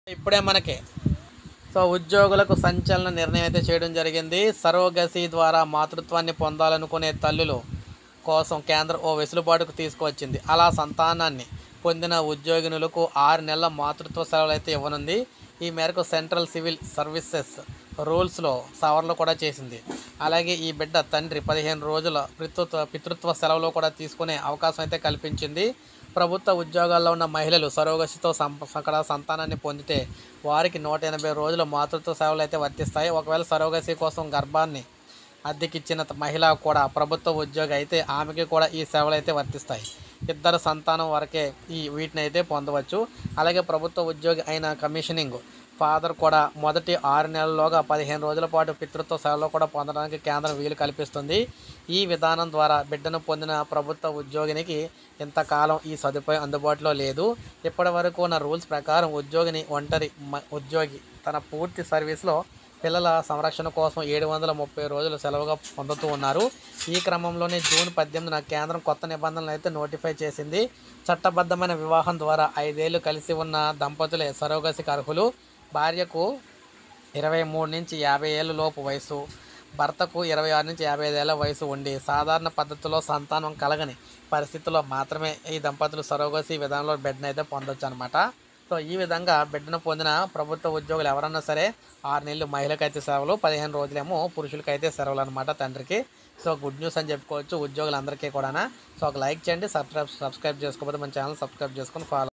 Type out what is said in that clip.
ఇప్పుడే మనకి సో ఉద్యోగులకు సంచలన నిర్ణయం అయితే చేయడం జరిగింది సరోగసి ద్వారా మాతృత్వాన్ని పొందాలనుకునే తల్లులు కోసం కేంద్రం ఓ వెసులుబాటుకు తీసుకువచ్చింది అలా సంతానాన్ని పొందిన ఉద్యోగినులకు ఆరు నెలల మాతృత్వ సెలవులు అయితే ఇవ్వనుంది ఈ మేరకు సెంట్రల్ సివిల్ సర్వీసెస్ రూల్స్లో సవరణలు కూడా చేసింది అలాగే ఈ బిడ్డ తండ్రి పదిహేను రోజుల పితృత్వ పితృత్వ సెలవులు కూడా తీసుకునే అవకాశం అయితే కల్పించింది ప్రభుత్వ ఉద్యోగాల్లో ఉన్న మహిళలు సరోగసితో సంప అక్కడ సంతానాన్ని పొందితే వారికి నూట ఎనభై రోజుల మాతృత్వ సేవలు అయితే వర్తిస్తాయి ఒకవేళ సరోగసి కోసం గర్భాన్ని అద్దెకిచ్చిన మహిళ కూడా ప్రభుత్వ ఉద్యోగి అయితే ఆమెకి కూడా ఈ సేవలు అయితే వర్తిస్తాయి ఇద్దరు సంతానం వరకే ఈ వీటిని అయితే పొందవచ్చు అలాగే ప్రభుత్వ ఉద్యోగి అయిన కమిషనింగ్ ఫాదర్ కూడా మొదటి ఆరు నెలల్లోగా పదిహేను రోజుల పాటు పితృత్వ సేవలు కూడా పొందడానికి కేంద్రం వీలు కల్పిస్తుంది ఈ విధానం ద్వారా బిడ్డను పొందిన ప్రభుత్వ ఉద్యోగినికి ఇంతకాలం ఈ సదుపాయం అందుబాటులో లేదు ఇప్పటి వరకు ఉన్న రూల్స్ ప్రకారం ఉద్యోగిని ఒంటరి మ- ఉద్యోగి తన పూర్తి సర్వీస్లో పిల్లల సంరక్షణ కోసం ఏడు వందల ముప్పై రోజులు సెలవుగా పొందుతూ ఉన్నారు ఈ క్రమంలోనే జూన్ పద్దెనిమిదిన కేంద్రం కొత్త నిబంధనలు అయితే నోటిఫై చేసింది చట్టబద్ధమైన వివాహం ద్వారా ఐదేళ్లు కలిసి ఉన్న దంపతులే సరోగసికి అర్హులు భార్యకు ఇరవై మూడు నుంచి యాభై ఏళ్ళ లోపు వయసు భర్తకు ఇరవై ఆరు నుంచి యాభై ఐదేళ్ల వయసు ఉండి సాధారణ పద్ధతిలో సంతానం కలగని పరిస్థితుల్లో మాత్రమే ఈ దంపతులు సరోగసి విధానంలో బిడ్డను అయితే పొందొచ్చు అనమాట సో ఈ విధంగా బిడ్డను పొందిన ప్రభుత్వ ఉద్యోగులు ఎవరన్నా సరే ఆరు నెలలు మహిళకైతే సెలవులు పదిహేను రోజులేమో పురుషులకైతే సెలవులు అనమాట తండ్రికి సో గుడ్ న్యూస్ అని చెప్పుకోవచ్చు ఉద్యోగులందరికీ కూడా సో ఒక లైక్ చేయండి సబ్స్క్రైబ్ సబ్స్క్రైబ్ చేసుకోకపోతే మన ఛానల్ సబ్స్క్రైబ్ చేసుకొని ఫాలో